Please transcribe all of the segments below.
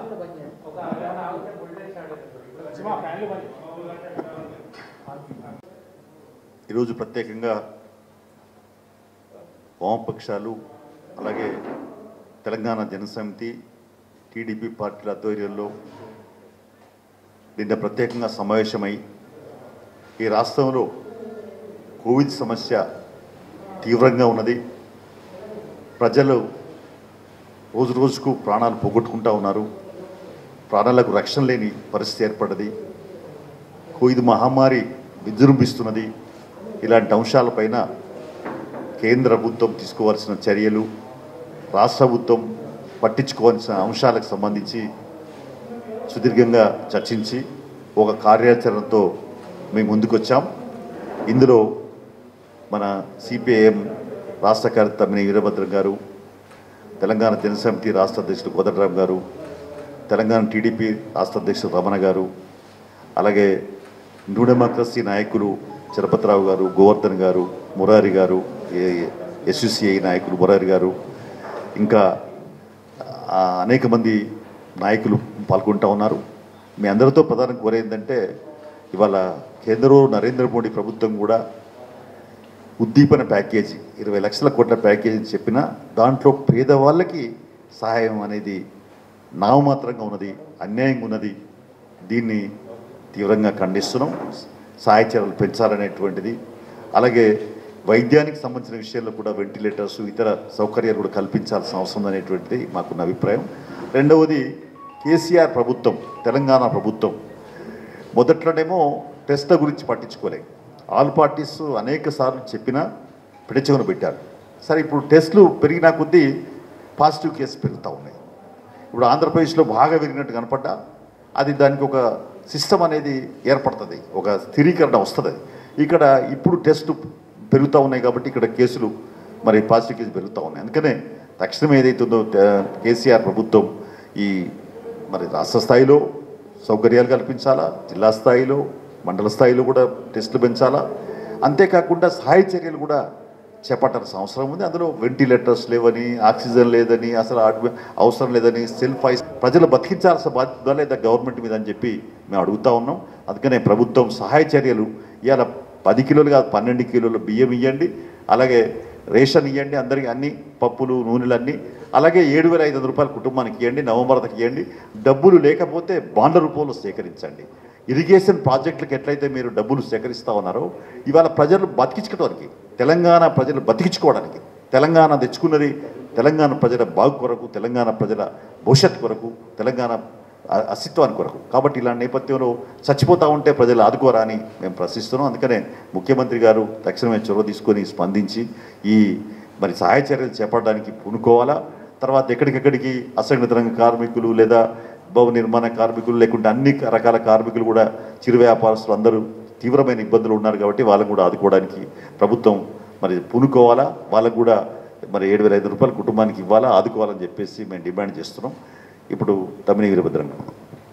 ఈరోజు ప్రత్యేకంగా వామపక్షాలు అలాగే తెలంగాణ జనసమితి టీడీపీ పార్టీల ఆధ్వర్యంలో నిన్న ప్రత్యేకంగా సమావేశమై ఈ రాష్ట్రంలో కోవిడ్ సమస్య తీవ్రంగా ఉన్నది ప్రజలు రోజు రోజుకు ప్రాణాలు పోగొట్టుకుంటా ఉన్నారు ప్రాణాలకు రక్షణ లేని పరిస్థితి ఏర్పడ్డది కోవిడ్ మహమ్మారి విజృంభిస్తున్నది ఇలాంటి అంశాలపైన కేంద్ర ప్రభుత్వం తీసుకోవాల్సిన చర్యలు రాష్ట్ర ప్రభుత్వం పట్టించుకోవాల్సిన అంశాలకు సంబంధించి సుదీర్ఘంగా చర్చించి ఒక కార్యాచరణతో మేము ముందుకొచ్చాం ఇందులో మన సిపిఐఎం రాష్ట్ర కార్యదర్శి తమ్మిని వీరభద్రం గారు తెలంగాణ జనసమితి రాష్ట్ర అధ్యక్షుడు కోదండరామ్ గారు తెలంగాణ టీడీపీ రాష్ట్ర అధ్యక్షుడు రమణ గారు అలాగే న్యూ డెమోక్రసీ నాయకులు చలపతిరావు గారు గోవర్ధన్ గారు మురారి గారు ఎస్యుసిఐ నాయకులు మురారి గారు ఇంకా ఆ, అనేక మంది నాయకులు పాల్గొంటూ ఉన్నారు మీ అందరితో ప్రధానం కోరేందంటే ఇవాళ కేంద్రంలో నరేంద్ర మోడీ ప్రభుత్వం కూడా ఉద్దీపన ప్యాకేజీ ఇరవై లక్షల కోట్ల ప్యాకేజీ చెప్పినా దాంట్లో పేదవాళ్ళకి సహాయం అనేది నామమాత్రంగా ఉన్నది అన్యాయంగా ఉన్నది దీన్ని తీవ్రంగా ఖండిస్తున్నాం సహాయ చర్యలు పెంచాలనేటువంటిది అలాగే వైద్యానికి సంబంధించిన విషయాల్లో కూడా వెంటిలేటర్స్ ఇతర సౌకర్యాలు కూడా కల్పించాల్సిన అవసరం ఉందనేటువంటిది మాకున్న అభిప్రాయం రెండవది కేసీఆర్ ప్రభుత్వం తెలంగాణ ప్రభుత్వం మొదట్లోనేమో టెస్ట్ల గురించి పట్టించుకోలే ఆల్ పార్టీస్ అనేక సార్లు చెప్పినా పిడిచెవున పెట్టారు సరే ఇప్పుడు టెస్టులు పెరిగిన కొద్దీ పాజిటివ్ కేసు పెరుగుతూ ఉన్నాయి ఇప్పుడు ఆంధ్రప్రదేశ్లో బాగా పెరిగినట్టు కనపడ్డా అది దానికి ఒక సిస్టమ్ అనేది ఏర్పడుతుంది ఒక స్థిరీకరణ వస్తుంది ఇక్కడ ఇప్పుడు టెస్ట్ పెరుగుతూ ఉన్నాయి కాబట్టి ఇక్కడ కేసులు మరి పాజిటివ్ కేసు పెరుగుతూ ఉన్నాయి అందుకనే తక్షణం ఏదైతుందో తే- కేసీఆర్ ప్రభుత్వం ఈ మరి రాష్ట్ర స్థాయిలో సౌకర్యాలు కల్పించాలా జిల్లా స్థాయిలో మండల స్థాయిలో కూడా టెస్టులు పెంచాలా అంతేకాకుండా సహాయ చర్యలు కూడా చేపట్టాల్సిన అవసరం ఉంది అందులో వెంటిలేటర్స్ లేవని ఆక్సిజన్ లేదని అసలు ఆడ్- అవసరం లేదని సెల్ఫ్ ఐస్ ప్రజలు బతికించాల్సిన బాధ్యత లేదా గవర్నమెంట్ మీద అని చెప్పి మేము అడుగుతా ఉన్నాం అందుకనే ప్రభుత్వం సహాయ చర్యలు ఇవాళ పది కిలోలు కాదు పన్నెండు కిలోల బియ్యం ఇవ్వండి అలాగే రేషన్ ఇవ్వండి అందరికీ అన్ని పప్పులు నూనెలు అన్నీ అలాగే ఏడు వేల ఐదు వందల రూపాయలు కుటుంబానికి ఇవ్వండి నవంబర్ దాకా ఇవ్వండి డబ్బులు లేకపోతే బాండ్ల రూపంలో సేకరించండి ఇరిగేషన్ ప్రాజెక్టులకు ఎట్లయితే మీరు డబ్బులు సేకరిస్తా ఉన్నారో ఇవాళ ప్రజలు బతికించుకోవడానికి తెలంగాణ ప్రజలు బతికించుకోవడానికి తెలంగాణ తెచ్చుకున్నది తెలంగాణ ప్రజల బాగు కొరకు తెలంగాణ ప్రజల భవిష్యత్తు కొరకు తెలంగాణ అ- అస్తిత్వానికి కొరకు కాబట్టి ఇలాంటి నేపథ్యంలో చచ్చిపోతూ ఉంటే ప్రజలు ఆదుకోరా అని మేము ప్రశ్నిస్తున్నాం అందుకనే ముఖ్యమంత్రి గారు తక్షణమే చొరవ తీసుకొని స్పందించి ఈ మరి సహాయ చర్యలు చేపట్టడానికి పూనుకోవాలా తర్వాత ఎక్కడికెక్కడికి అసంఘటిత రంగ కార్మికులు లేదా భవన నిర్మాణ కార్మికులు లేకుంటే అన్ని రకాల కార్మికులు కూడా చిరు వ్యాపారస్తులు అందరూ తీవ్రమైన ఇబ్బందులు ఉన్నారు కాబట్టి వాళ్ళని కూడా ఆదుకోవడానికి ప్రభుత్వం మరి పూనుకోవాలా వాళ్ళకు కూడా మరి ఏడు వేల ఐదు రూపాయలు కుటుంబానికి ఇవ్వాలా ఆదుకోవాలని చెప్పేసి మేము డిమాండ్ చేస్తున్నాం ఇప్పుడు తమిళ వీరభద్రం గారు.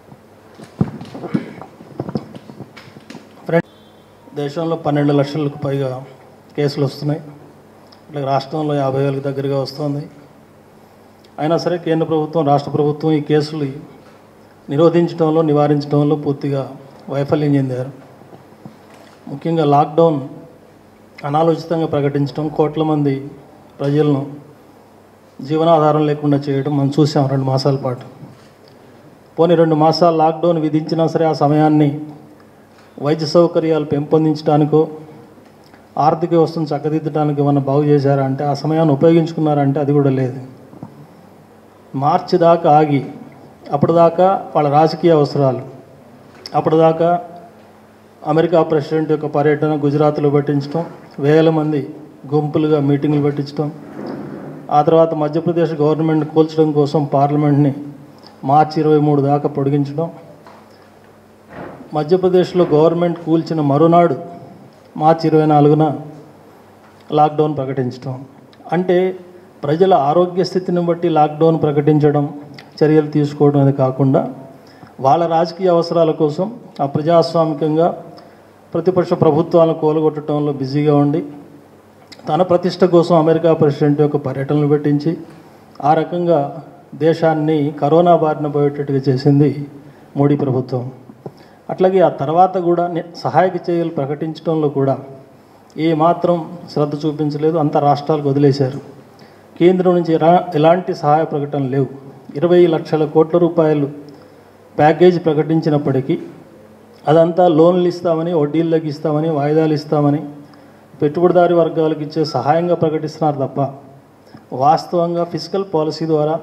దేశంలో పన్నెండు లక్షలకు పైగా కేసులు వస్తున్నాయి ఇట్లా రాష్ట్రంలో యాభై వేలకు దగ్గరగా వస్తుంది అయినా సరే కేంద్ర ప్రభుత్వం రాష్ట్ర ప్రభుత్వం ఈ కేసులు నిరోధించడంలో నివారించడంలో పూర్తిగా వైఫల్యం చెందారు ముఖ్యంగా లాక్డౌన్ అనాలోచితంగా ప్రకటించడం కోట్ల మంది ప్రజలను జీవనాధారం లేకుండా చేయడం మనం చూసాం రెండు మాసాల పాటు పోనీ రెండు మాసాలు లాక్డౌన్ విధించినా సరే ఆ సమయాన్ని వైద్య సౌకర్యాలు పెంపొందించడానికో ఆర్థిక వ్యవస్థను చక్కదిద్దడానికి ఏమన్నా బాగు చేశారా అంటే ఆ సమయాన్ని ఉపయోగించుకున్నారంటే అది కూడా లేదు మార్చి దాకా ఆగి అప్పటిదాకా వాళ్ళ రాజకీయ అవసరాలు అప్పటిదాకా అమెరికా ప్రెసిడెంట్ యొక్క పర్యటన గుజరాత్లో పెట్టించడం వేల మంది గుంపులుగా మీటింగులు పెట్టించడం ఆ తర్వాత మధ్యప్రదేశ్ గవర్నమెంట్ కూల్చడం కోసం పార్లమెంట్ని మార్చి ఇరవై మూడు దాకా పొడిగించడం మధ్యప్రదేశ్లో గవర్నమెంట్ కూల్చిన మరునాడు మార్చి ఇరవై నాలుగున లాక్డౌన్ ప్రకటించడం అంటే ప్రజల ఆరోగ్య స్థితిని బట్టి లాక్డౌన్ ప్రకటించడం చర్యలు తీసుకోవడం అది కాకుండా వాళ్ళ రాజకీయ అవసరాల కోసం ఆ ప్రజాస్వామికంగా ప్రతిపక్ష ప్రభుత్వాలను కూలగొట్టడంలో బిజీగా ఉండి తన ప్రతిష్ట కోసం అమెరికా ప్రెసిడెంట్ యొక్క పర్యటనలు పెట్టించి ఆ రకంగా దేశాన్ని కరోనా బారిన పోయేటట్టుగా చేసింది మోడీ ప్రభుత్వం అట్లాగే ఆ తర్వాత కూడా ని- సహాయక చర్యలు ప్రకటించడంలో కూడా ఏ మాత్రం శ్రద్ధ చూపించలేదు అంత రాష్ట్రాలకు వదిలేశారు కేంద్రం నుంచి ఎరా- ఎలాంటి సహాయ ప్రకటనలు లేవు ఇరవై లక్షల కోట్ల రూపాయలు ప్యాకేజీ ప్రకటించినప్పటికీ అదంతా లోన్లు ఇస్తామని వడ్డీలు తగ్గిస్తామని వాయిదాలు ఇస్తామని పెట్టుబడిదారి వర్గాలకు ఇచ్చే సహాయంగా ప్రకటిస్తున్నారు తప్ప వాస్తవంగా ఫిజికల్ పాలసీ ద్వారా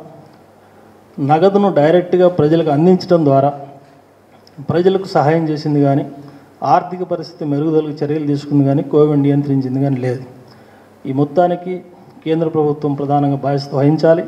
నగదును డైరెక్ట్గా ప్రజలకు అందించడం ద్వారా ప్రజలకు సహాయం చేసింది కానీ ఆర్థిక పరిస్థితి మెరుగుదలకు చర్యలు తీసుకుంది కానీ కోవిడ్ నియంత్రించింది కానీ లేదు ఈ మొత్తానికి కేంద్ర ప్రభుత్వం ప్రధానంగా బాధ్యత వహించాలి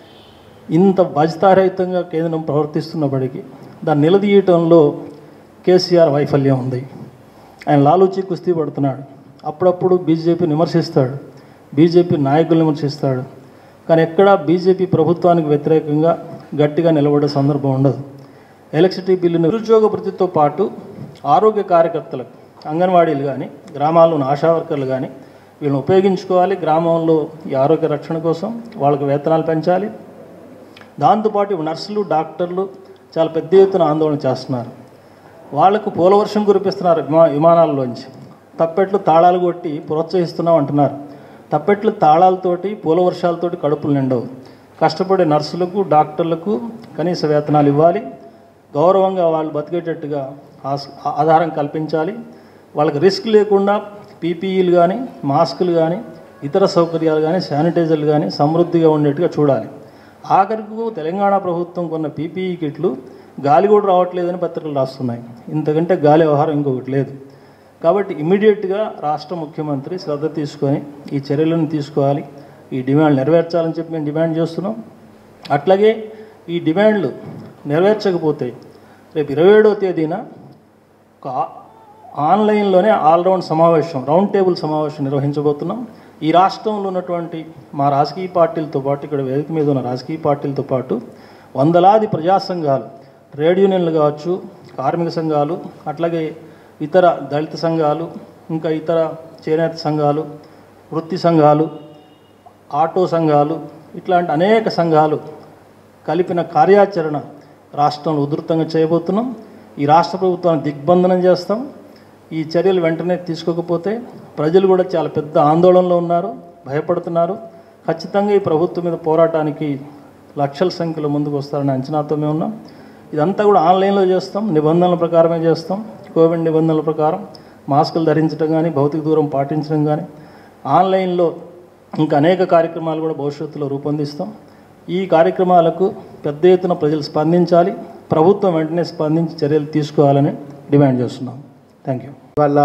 ఇంత బాధ్యతారహితంగా కేంద్రం ప్రవర్తిస్తున్నప్పటికీ దాన్ని నిలదీయటంలో కేసీఆర్ వైఫల్యం ఉంది ఆయన లాలూచి కుస్తీ పడుతున్నాడు అప్పుడప్పుడు బీజేపీని విమర్శిస్తాడు బీజేపీ నాయకులను విమర్శిస్తాడు కానీ ఎక్కడా బీజేపీ ప్రభుత్వానికి వ్యతిరేకంగా గట్టిగా నిలబడే సందర్భం ఉండదు ఎలక్ట్రిసిటీ బిల్లును నిరుద్యోగ భృతితో పాటు ఆరోగ్య కార్యకర్తలకు అంగన్వాడీలు కానీ గ్రామాల్లోని ఆశా వర్కర్లు కానీ వీళ్ళని ఉపయోగించుకోవాలి గ్రామంలో ఈ ఆరోగ్య రక్షణ కోసం వాళ్ళకి వేతనాలు పెంచాలి దాంతోపాటు ఇప్పుడు నర్సులు డాక్టర్లు చాలా పెద్ద ఎత్తున ఆందోళన చేస్తున్నారు వాళ్లకు పూలవర్షం కురిపిస్తున్నారు విమా విమానాల్లోంచి తప్పెట్లు తాళాలు కొట్టి ప్రోత్సహిస్తున్నాం అంటున్నారు తప్పెట్లు తాళాలతోటి పూల వర్షాలతోటి కడుపులు నిండవు కష్టపడే నర్సులకు డాక్టర్లకు కనీస వేతనాలు ఇవ్వాలి గౌరవంగా వాళ్ళు బతికేటట్టుగా ఆస్- ఆధారం కల్పించాలి వాళ్ళకి రిస్క్ లేకుండా పీపీఈలు కానీ మాస్కులు కానీ ఇతర సౌకర్యాలు కానీ శానిటైజర్లు కానీ సమృద్ధిగా ఉండేట్టుగా చూడాలి ఆఖరికి తెలంగాణ ప్రభుత్వం కొన్న పీపీఈ కిట్లు గాలి కూడా రావట్లేదని పత్రికలు రాస్తున్నాయి ఇంతకంటే గాలి వ్యవహారం ఇంకొకటి లేదు కాబట్టి ఇమీడియట్గా రాష్ట్ర ముఖ్యమంత్రి శ్రద్ధ తీసుకొని ఈ చర్యలను తీసుకోవాలి ఈ డిమాండ్ నెరవేర్చాలని చెప్పి మేము డిమాండ్ చేస్తున్నాం అట్లాగే ఈ డిమాండ్లు నెరవేర్చకపోతే రేపు ఇరవై ఏడవ తేదీన ఒక ఆ- ఆన్లైన్లోనే ఆల్రౌండ్ సమావేశం రౌండ్ టేబుల్ సమావేశం నిర్వహించబోతున్నాం ఈ రాష్ట్రంలో ఉన్నటువంటి మా రాజకీయ పార్టీలతో పాటు ఇక్కడ వేదిక మీద ఉన్న రాజకీయ పార్టీలతో పాటు వందలాది ప్రజా సంఘాలు ట్రేడ్ యూనియన్లు కావచ్చు కార్మిక సంఘాలు అట్లాగే ఇతర దళిత సంఘాలు ఇంకా ఇతర చేనేత సంఘాలు వృత్తి సంఘాలు ఆటో సంఘాలు ఇట్లాంటి అనేక సంఘాలు కలిపిన కార్యాచరణ రాష్ట్రంలో ఉధృతంగా చేయబోతున్నాం ఈ రాష్ట్ర ప్రభుత్వాన్ని దిగ్బంధనం చేస్తాం ఈ చర్యలు వెంటనే తీసుకోకపోతే ప్రజలు కూడా చాలా పెద్ద ఆందోళనలో ఉన్నారు భయపడుతున్నారు ఖచ్చితంగా ఈ ప్రభుత్వం మీద పోరాటానికి లక్షల సంఖ్యలో ముందుకు వస్తారని అంచనాతో మేము ఉన్నాం ఇదంతా కూడా ఆన్లైన్లో చేస్తాం నిబంధనల ప్రకారమే చేస్తాం కోవిడ్ నిబంధనల ప్రకారం మాస్కులు ధరించడం కానీ భౌతిక దూరం పాటించడం కానీ ఆన్లైన్లో ఇంకా అనేక కార్యక్రమాలు కూడా భవిష్యత్తులో రూపొందిస్తాం ఈ కార్యక్రమాలకు పెద్ద ఎత్తున ప్రజలు స్పందించాలి ప్రభుత్వం వెంటనే స్పందించి చర్యలు తీసుకోవాలని డిమాండ్ చేస్తున్నాం థ్యాంక్ యూ వాళ్ళ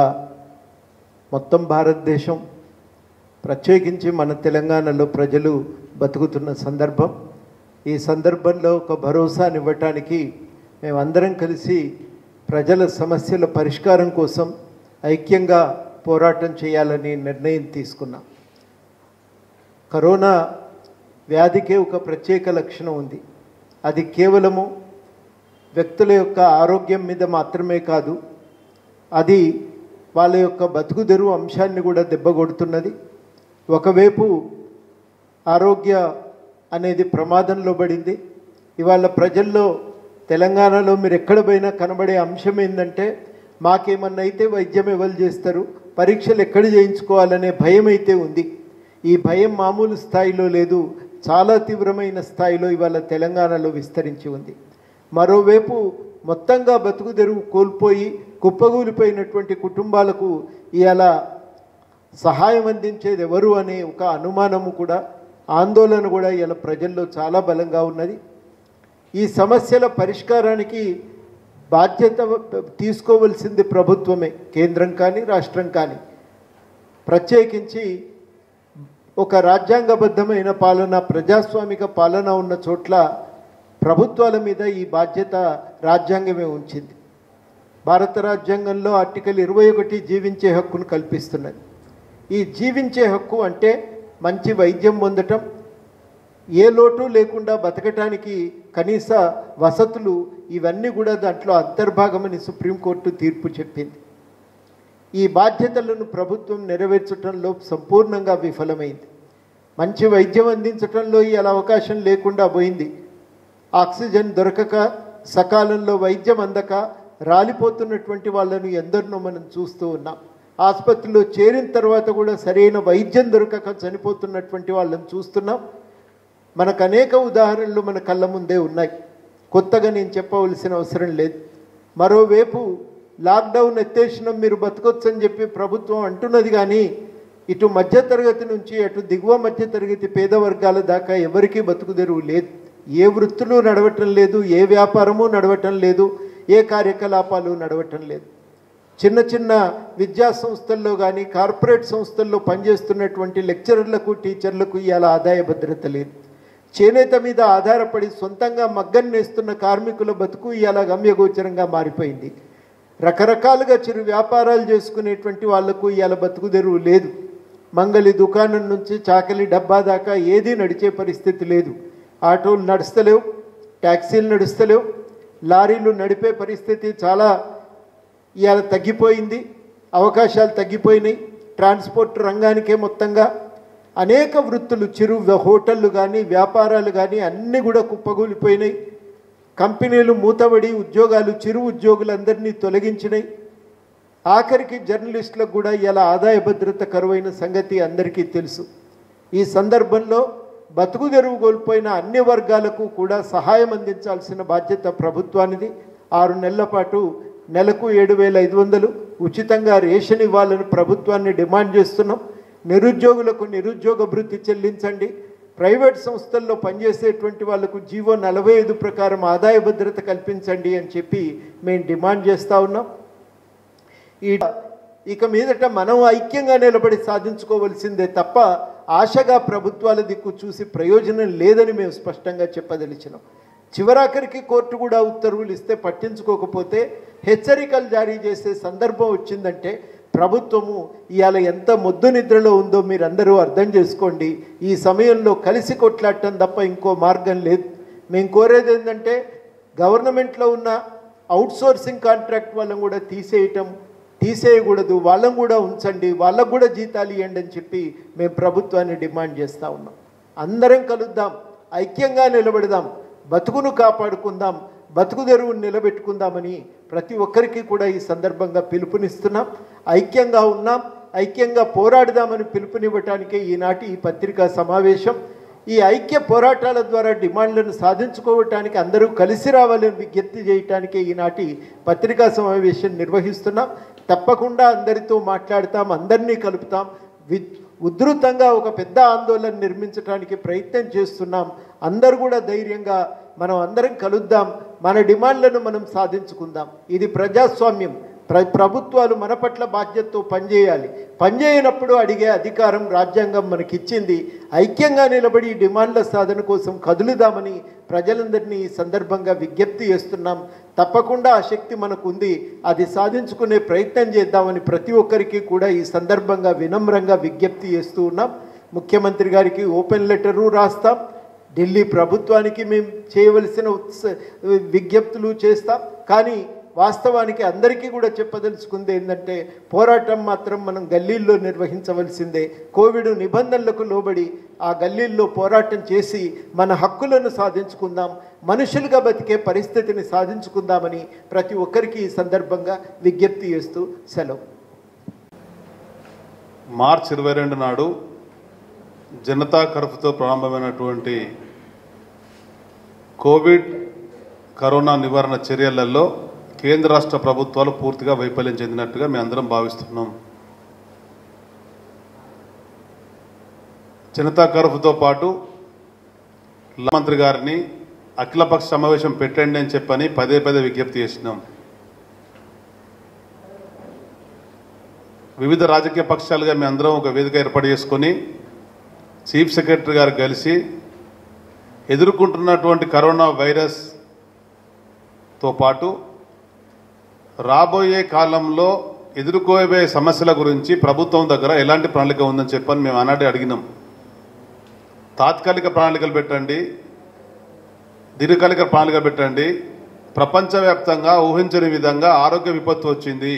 మొత్తం భారతదేశం ప్రత్యేకించి మన తెలంగాణలో ప్రజలు బతుకుతున్న సందర్భం ఈ సందర్భంలో ఒక భరోసానివ్వటానికి మేమందరం కలిసి ప్రజల సమస్యల పరిష్కారం కోసం ఐక్యంగా పోరాటం చేయాలని నిర్ణయం తీసుకున్నాం కరోనా వ్యాధికే ఒక ప్రత్యేక లక్షణం ఉంది అది కేవలము వ్యక్తుల యొక్క ఆరోగ్యం మీద మాత్రమే కాదు అది వాళ్ళ యొక్క బతుకుదెరువు అంశాన్ని కూడా దెబ్బకొడుతున్నది ఒకవైపు ఆరోగ్య అనేది ప్రమాదంలో పడింది ఇవాళ ప్రజల్లో తెలంగాణలో మీరు ఎక్కడ పోయినా కనబడే అంశం ఏంటంటే మాకేమన్నా అయితే వైద్యం ఎవరు చేస్తారు పరీక్షలు ఎక్కడ చేయించుకోవాలనే భయం అయితే ఉంది ఈ భయం మామూలు స్థాయిలో లేదు చాలా తీవ్రమైన స్థాయిలో ఇవాళ తెలంగాణలో విస్తరించి ఉంది మరోవైపు మొత్తంగా బతుకు తెరువు కోల్పోయి కుప్పగూలిపోయినటువంటి కుటుంబాలకు ఇవాళ సహాయం అందించేది ఎవరు అనే ఒక అనుమానము కూడా ఆందోళన కూడా ఇలా ప్రజల్లో చాలా బలంగా ఉన్నది ఈ సమస్యల పరిష్కారానికి బాధ్యత తీసుకోవలసింది ప్రభుత్వమే కేంద్రం కానీ రాష్ట్రం కానీ ప్రత్యేకించి ఒక రాజ్యాంగబద్ధమైన పాలన ప్రజాస్వామిక పాలన ఉన్న చోట్ల ప్రభుత్వాల మీద ఈ బాధ్యత రాజ్యాంగమే ఉంచింది భారత రాజ్యాంగంలో ఆర్టికల్ ఇరవై ఒకటి జీవించే హక్కును కల్పిస్తున్నది ఈ జీవించే హక్కు అంటే మంచి వైద్యం పొందటం ఏ లోటు లేకుండా బతకటానికి కనీస వసతులు ఇవన్నీ కూడా దాంట్లో అంతర్భాగమని సుప్రీంకోర్టు తీర్పు చెప్పింది ఈ బాధ్యతలను ప్రభుత్వం నెరవేర్చడంలో సంపూర్ణంగా విఫలమైంది మంచి వైద్యం అందించడంలో ఇలా అవకాశం లేకుండా పోయింది ఆక్సిజన్ దొరకక సకాలంలో వైద్యం అందక రాలిపోతున్నటువంటి వాళ్ళను ఎందరినో మనం చూస్తూ ఉన్నాం ఆసుపత్రిలో చేరిన తర్వాత కూడా సరైన వైద్యం దొరకక చనిపోతున్నటువంటి వాళ్ళని చూస్తున్నాం మనకు అనేక ఉదాహరణలు మన కళ్ళ ముందే ఉన్నాయి కొత్తగా నేను చెప్పవలసిన అవసరం లేదు మరోవైపు లాక్డౌన్ ఎత్తేసినాం మీరు బతకొచ్చని చెప్పి ప్రభుత్వం అంటున్నది కానీ ఇటు మధ్యతరగతి నుంచి అటు దిగువ మధ్యతరగతి పేద వర్గాల దాకా ఎవరికీ బతుకుదెరువు లేదు ఏ వృత్తులు నడవటం లేదు ఏ వ్యాపారము నడవటం లేదు ఏ కార్యకలాపాలు నడవటం లేదు చిన్న చిన్న విద్యా సంస్థల్లో కానీ కార్పొరేట్ సంస్థల్లో పనిచేస్తున్నటువంటి లెక్చరర్లకు టీచర్లకు ఇవాళ ఆదాయ భద్రత లేదు చేనేత మీద ఆధారపడి సొంతంగా మగ్గం నేస్తున్న కార్మికుల బతుకు ఇవాళ గమ్యగోచరంగా మారిపోయింది రకరకాలుగా చిరు వ్యాపారాలు చేసుకునేటువంటి వాళ్లకు ఇవాళ బతుకు తెరువు లేదు మంగలి దుకాణం నుంచి చాకలి డబ్బా దాకా ఏదీ నడిచే పరిస్థితి లేదు ఆటోలు నడుస్తలేవు ట్యాక్సీలు నడుస్తలేవు లారీలు నడిపే పరిస్థితి చాలా ఇవాళ తగ్గిపోయింది అవకాశాలు తగ్గిపోయినాయి ట్రాన్స్పోర్ట్ రంగానికే మొత్తంగా అనేక వృత్తులు చిరు వ్య- హోటళ్ళు కానీ వ్యాపారాలు కానీ అన్నీ కూడా కుప్పగూలిపోయినాయి కంపెనీలు మూతబడి ఉద్యోగాలు చిరు ఉద్యోగులందరినీ తొలగించినాయి ఆఖరికి జర్నలిస్టులకు కూడా ఇలా ఆదాయ భద్రత కరువైన సంగతి అందరికీ తెలుసు ఈ సందర్భంలో బతుకు తెరువు కోల్పోయిన అన్ని వర్గాలకు కూడా సహాయం అందించాల్సిన బాధ్యత ప్రభుత్వానిది ఆరు నెలల పాటు నెలకు ఏడు వేల ఐదు వందలు ఉచితంగా రేషన్ ఇవ్వాలని ప్రభుత్వాన్ని డిమాండ్ చేస్తున్నాం నిరుద్యోగులకు నిరుద్యోగ భృతి చెల్లించండి ప్రైవేట్ సంస్థల్లో పనిచేసేటువంటి వాళ్లకు జీవో నలభై ఐదు ప్రకారం ఆదాయ భద్రత కల్పించండి అని చెప్పి మేము డిమాండ్ చేస్తూ ఉన్నాం ఈ ఇక మీదట మనం ఐక్యంగా నిలబడి సాధించుకోవలసిందే తప్ప ఆశగా ప్రభుత్వాల దిక్కు చూసి ప్రయోజనం లేదని మేము స్పష్టంగా చెప్పదలిచినాం చివరాఖరికి కోర్టు కూడా ఉత్తర్వులు ఇస్తే పట్టించుకోకపోతే హెచ్చరికలు జారీ చేసే సందర్భం వచ్చిందంటే ప్రభుత్వము ఇవాళ ఎంత మొద్దు నిద్రలో ఉందో మీరందరూ అర్థం చేసుకోండి ఈ సమయంలో కలిసి కొట్లాడటం తప్ప ఇంకో మార్గం లేదు మేము కోరేది ఏంటంటే గవర్నమెంట్లో ఉన్న అవుట్సోర్సింగ్ కాంట్రాక్ట్ వాళ్ళని కూడా తీసేయటం తీసేయకూడదు వాళ్ళని కూడా ఉంచండి వాళ్ళకు కూడా జీతాలు ఇవ్వండి అని చెప్పి మేము ప్రభుత్వాన్ని డిమాండ్ చేస్తూ ఉన్నాం అందరం కలుద్దాం ఐక్యంగా నిలబడదాం బతుకును కాపాడుకుందాం బతుకు తెరువును నిలబెట్టుకుందామని ప్రతి ఒక్కరికి కూడా ఈ సందర్భంగా పిలుపునిస్తున్నాం ఐక్యంగా ఉన్నాం ఐక్యంగా పోరాడదామని పిలుపునివ్వటానికే ఈనాటి ఈ పత్రికా సమావేశం ఈ ఐక్య పోరాటాల ద్వారా డిమాండ్లను సాధించుకోవటానికి అందరూ కలిసి రావాలని విజ్ఞప్తి చేయటానికే ఈనాటి పత్రికా సమావేశం నిర్వహిస్తున్నాం తప్పకుండా అందరితో మాట్లాడతాం అందరినీ కలుపుతాం వి ఉధృతంగా ఒక పెద్ద ఆందోళన నిర్మించడానికి ప్రయత్నం చేస్తున్నాం అందరూ కూడా ధైర్యంగా మనం అందరం కలుద్దాం మన డిమాండ్లను మనం సాధించుకుందాం ఇది ప్రజాస్వామ్యం ప్ర ప్రభుత్వాలు మన పట్ల బాధ్యతతో పనిచేయాలి పనిచేయనప్పుడు అడిగే అధికారం రాజ్యాంగం మనకిచ్చింది ఐక్యంగా నిలబడి ఈ డిమాండ్ల సాధన కోసం కదులుదామని ప్రజలందరినీ ఈ సందర్భంగా విజ్ఞప్తి చేస్తున్నాం తప్పకుండా ఆ శక్తి మనకు ఉంది అది సాధించుకునే ప్రయత్నం చేద్దామని ప్రతి ఒక్కరికి కూడా ఈ సందర్భంగా వినమ్రంగా విజ్ఞప్తి చేస్తూ ఉన్నాం ముఖ్యమంత్రి గారికి ఓపెన్ లెటరు రాస్తాం ఢిల్లీ ప్రభుత్వానికి మేము చేయవలసిన ఉత్స- విజ్ఞప్తులు చేస్తాం కానీ వాస్తవానికి అందరికీ కూడా చెప్పదలుచుకుంది ఏంటంటే పోరాటం మాత్రం మనం గల్లీల్లో నిర్వహించవలసిందే కోవిడ్ నిబంధనలకు లోబడి ఆ గల్లీల్లో పోరాటం చేసి మన హక్కులను సాధించుకుందాం మనుషులుగా బతికే పరిస్థితిని సాధించుకుందామని ప్రతి ఒక్కరికి ఈ సందర్భంగా విజ్ఞప్తి చేస్తూ సెలవు మార్చ్ ఇరవై రెండు నాడు జనతా కర్ఫ్యూతో ప్రారంభమైనటువంటి కోవిడ్ కరోనా నివారణ చర్యలలో కేంద్ర రాష్ట్ర ప్రభుత్వాలు పూర్తిగా వైఫల్యం చెందినట్టుగా మేము అందరం భావిస్తున్నాం జనతా కర్ఫ్యూతో పాటు మంత్రి గారిని అఖిలపక్ష సమావేశం పెట్టండి అని చెప్పని పదే పదే విజ్ఞప్తి చేసినాం వివిధ రాజకీయ పక్షాలుగా మేము అందరం ఒక వేదిక ఏర్పాటు చేసుకొని చీఫ్ సెక్రటరీ గారు కలిసి ఎదుర్కొంటున్నటువంటి కరోనా వైరస్తో పాటు రాబోయే కాలంలో ఎదుర్కోబోయే సమస్యల గురించి ప్రభుత్వం దగ్గర ఎలాంటి ప్రణాళిక ఉందని చెప్పని మేము ఆనాడే అడిగినాం తాత్కాలిక ప్రణాళికలు పెట్టండి దీర్ఘకాలిక ప్రణాళిక పెట్టండి ప్రపంచవ్యాప్తంగా ఊహించని విధంగా ఆరోగ్య విపత్తు వచ్చింది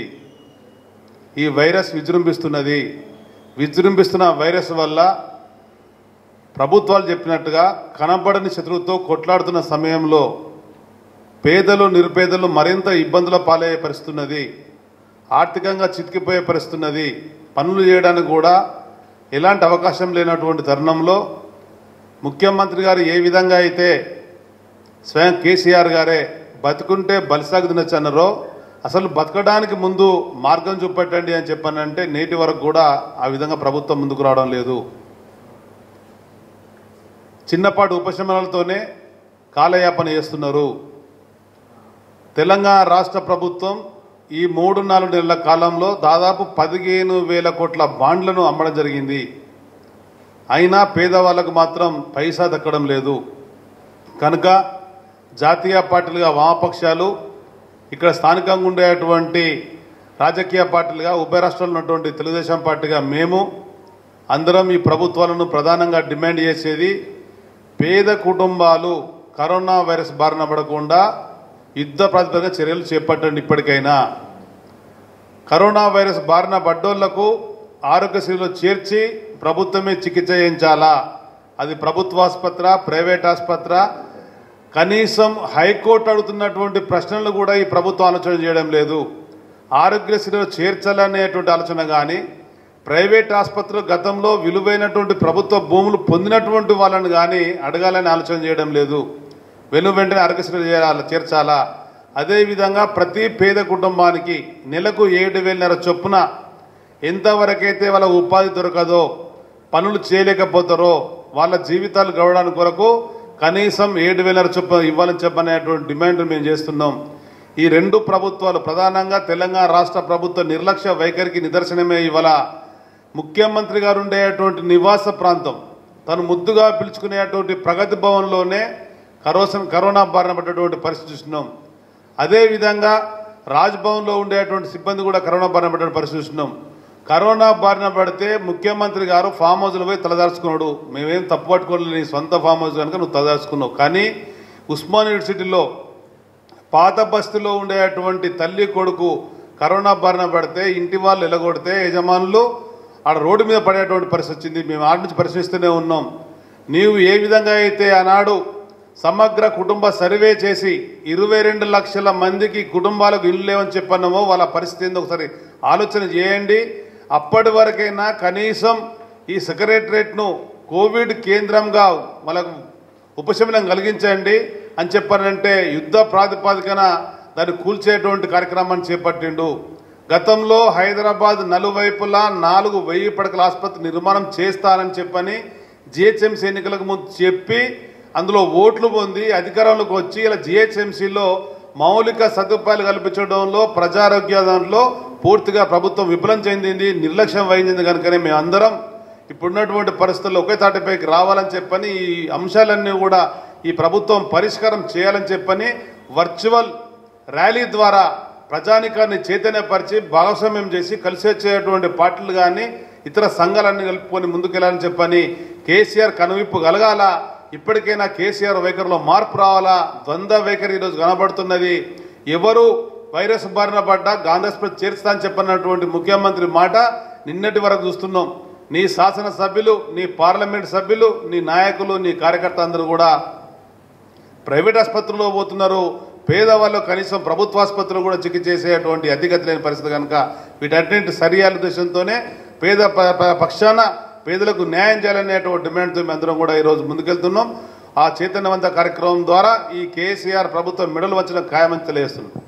ఈ వైరస్ విజృంభిస్తున్నది విజృంభిస్తున్న వైరస్ వల్ల ప్రభుత్వాలు చెప్పినట్టుగా కనబడని శత్రువుతో కొట్లాడుతున్న సమయంలో పేదలు నిరుపేదలు మరింత ఇబ్బందుల పాలయ్యే పరిస్థితున్నది ఆర్థికంగా చితికిపోయే పరిస్థితున్నది పనులు చేయడానికి కూడా ఎలాంటి అవకాశం లేనటువంటి తరుణంలో ముఖ్యమంత్రి గారు ఏ విధంగా అయితే స్వయం కేసీఆర్ గారే బతుకుంటే బలిసాగు తినొచ్చన్నారో అసలు బతకడానికి ముందు మార్గం చూపెట్టండి అని చెప్పానంటే నేటి వరకు కూడా ఆ విధంగా ప్రభుత్వం ముందుకు రావడం లేదు చిన్నపాటి ఉపశమనాలతోనే కాలయాపన చేస్తున్నారు తెలంగాణ రాష్ట్ర ప్రభుత్వం ఈ మూడు నాలుగు నెలల కాలంలో దాదాపు పదిహేను వేల కోట్ల బాండ్లను అమ్మడం జరిగింది అయినా పేదవాళ్ళకు మాత్రం పైసా దక్కడం లేదు కనుక జాతీయ పార్టీలుగా వామపక్షాలు ఇక్కడ స్థానికంగా ఉండేటువంటి రాజకీయ పార్టీలుగా ఉభయ రాష్ట్రాల్లో ఉన్నటువంటి తెలుగుదేశం పార్టీగా మేము అందరం ఈ ప్రభుత్వాలను ప్రధానంగా డిమాండ్ చేసేది పేద కుటుంబాలు కరోనా వైరస్ బారిన పడకుండా యుద్ధ ప్రాతిపదిక చర్యలు చేపట్టండి ఇప్పటికైనా కరోనా వైరస్ బారిన పడ్డోళ్లకు ఆరోగ్యశ్రీలో చేర్చి ప్రభుత్వమే చికిత్స చేయించాలా అది ప్రభుత్వ ఆసుపత్ర ప్రైవేట్ ఆసుపత్ర కనీసం హైకోర్టు అడుగుతున్నటువంటి ప్రశ్నలు కూడా ఈ ప్రభుత్వం ఆలోచన చేయడం లేదు ఆరోగ్యశ్రీలో చేర్చాలనేటువంటి ఆలోచన కానీ ప్రైవేట్ ఆసుపత్రులు గతంలో విలువైనటువంటి ప్రభుత్వ భూములు పొందినటువంటి వాళ్ళని కానీ అడగాలని ఆలోచన చేయడం లేదు వెను వెంటనే ఆరోగ్యశ్రీ చేయాలి చేర్చాలా అదేవిధంగా ప్రతి పేద కుటుంబానికి నెలకు ఏడు వేలన్నర చొప్పున ఎంతవరకైతే వాళ్ళ ఉపాధి దొరకదో పనులు చేయలేకపోతారో వాళ్ళ జీవితాలు గడవడానికి కొరకు కనీసం ఏడు వేలన్నర చొప్పున ఇవ్వాలని చెప్పనేటువంటి డిమాండ్ మేము చేస్తున్నాం ఈ రెండు ప్రభుత్వాలు ప్రధానంగా తెలంగాణ రాష్ట్ర ప్రభుత్వ నిర్లక్ష్య వైఖరికి నిదర్శనమే ఇవాళ ముఖ్యమంత్రి గారు ఉండేటువంటి నివాస ప్రాంతం తను ముద్దుగా పిలుచుకునేటువంటి ప్రగతి భవన్లోనే కరోసన్ కరోనా బారిన పడ్డటువంటి పరిస్థితి చూస్తున్నాం అదేవిధంగా రాజ్భవన్లో ఉండేటువంటి సిబ్బంది కూడా కరోనా బారిన పడ్డ పరిస్థితి చూస్తున్నాం కరోనా బారిన పడితే ముఖ్యమంత్రి గారు ఫామ్ హౌస్లో పోయి తలదార్చుకున్నాడు మేమేం తప్పు పట్టుకోలేదు నీ సొంత ఫామ్ హౌస్ కనుక నువ్వు తలదార్చుకున్నావు కానీ ఉస్మాన్ యూనివర్సిటీలో పాత బస్తీలో ఉండేటువంటి తల్లి కొడుకు కరోనా బారిన పడితే ఇంటి వాళ్ళు ఎలగొడితే యజమానులు ఆడ రోడ్డు మీద పడేటువంటి పరిస్థితి వచ్చింది మేము ఆడ నుంచి పరిశీలిస్తూనే ఉన్నాం నీవు ఏ విధంగా అయితే ఆనాడు సమగ్ర కుటుంబ సర్వే చేసి ఇరవై రెండు లక్షల మందికి కుటుంబాలకు ఇల్లు లేవని చెప్పన్నామో వాళ్ళ పరిస్థితి ఏందో ఒకసారి ఆలోచన చేయండి అప్పటి వరకైనా కనీసం ఈ సెక్రటరేట్ను కోవిడ్ కేంద్రంగా వాళ్ళకు ఉపశమనం కలిగించండి అని చెప్పారంటే యుద్ధ ప్రాతిపాదికన దాన్ని కూల్చేటువంటి కార్యక్రమాన్ని చేపట్టిండు గతంలో హైదరాబాద్ నలువైపులా నాలుగు వెయ్యి పడకల ఆసుపత్రి నిర్మాణం చేస్తానని చెప్పని జిహెచ్ఎంసీ ఎన్నికలకు ముందు చెప్పి అందులో ఓట్లు పొంది అధికారంలోకి వచ్చి ఇలా జిహెచ్ఎంసీలో మౌలిక సదుపాయాలు కల్పించడంలో ప్రజారోగ్య దాంట్లో పూర్తిగా ప్రభుత్వం విఫలం చెందింది నిర్లక్ష్యం వహించింది కనుకనే మేమందరం ఇప్పుడున్నటువంటి పరిస్థితుల్లో ఒకే తాటిపైకి రావాలని చెప్పని ఈ అంశాలన్నీ కూడా ఈ ప్రభుత్వం పరిష్కారం చేయాలని చెప్పని వర్చువల్ ర్యాలీ ద్వారా ప్రజానికాన్ని చైతన్యపరిచి భాగస్వామ్యం చేసి కలిసి వచ్చేటువంటి పార్టీలు కానీ ఇతర సంఘాలన్నీ కలుపుకొని ముందుకెళ్లాలని చెప్పని కేసీఆర్ కనువిప్పు కలగాల ఇప్పటికైనా కేసీఆర్ వైఖరిలో మార్పు రావాలా ద్వంద్వ వైఖరి ఈరోజు కనబడుతున్నది ఎవరు వైరస్ బారిన పడ్డా గాంధాస్పత్రి చేర్చుతా అని చెప్పినటువంటి ముఖ్యమంత్రి మాట నిన్నటి వరకు చూస్తున్నాం నీ శాసనసభ్యులు నీ పార్లమెంట్ సభ్యులు నీ నాయకులు నీ కార్యకర్త అందరూ కూడా ప్రైవేట్ ఆసుపత్రుల్లో పోతున్నారు పేదవాళ్ళు కనీసం ప్రభుత్వ ఆసుపత్రులు కూడా చికిత్స చేసేటువంటి అధిగతి లేని పరిస్థితి కనుక వీటన్నింటి సరియాల ఉద్దేశంతోనే పేద ప- ప- పక్షాన పేదలకు న్యాయం చేయాలనేటువంటి డిమాండ్తో మేము అందరం కూడా ఈరోజు ముందుకెళ్తున్నాం ఆ చైతన్యవంత కార్యక్రమం ద్వారా ఈ కేసీఆర్ ప్రభుత్వం మెడలు వచ్చిన ఖాయమని తెలియజేస్తున్నాం